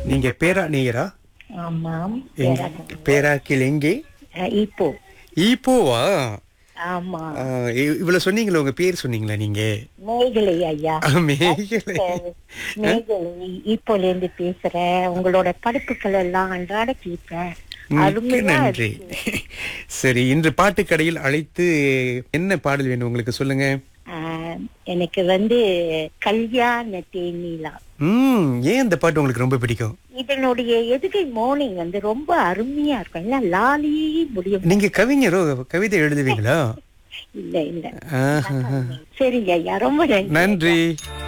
நீங்க பேரா நேயரா ஆமாம் எங்க- பேராக்கில் எங்கே அஹ், இப்போ ஈப்போவா ஆமா ஆ, இ- இவ்வளவு சொன்னீங்களா உங்க பேர் சொன்னீங்களா நீங்க மேகலை ஐயா ஆ, மேகலை மேகலை இப்போல இருந்து பேசுறேன் உங்களோட படைப்புகள் எல்லாம் அன்றாட கேட்பேன் மிக்க அருமையா நன்றி சரி இன்று பாட்டுக்கடையில் அழைத்து என்ன பாடல் வேணும் உங்களுக்கு சொல்லுங்க ஆஹ், எனக்கு வந்து கல்யாண தேனிலா ம் ஏன் இந்த பாட்டு உங்களுக்கு ரொம்ப பிடிக்கும் இதனுடைய எதுகை மோர்னிங் வந்து ரொம்ப அருமையா இருக்கும் எல்லாம் லாலி முடியும் நீங்க கவிஞரோ கவிதை எழுதுவீங்களா இல்ல இல்ல ஆஹா. சரிங்க ஐயா ரொம்ப நன்றி நன்றி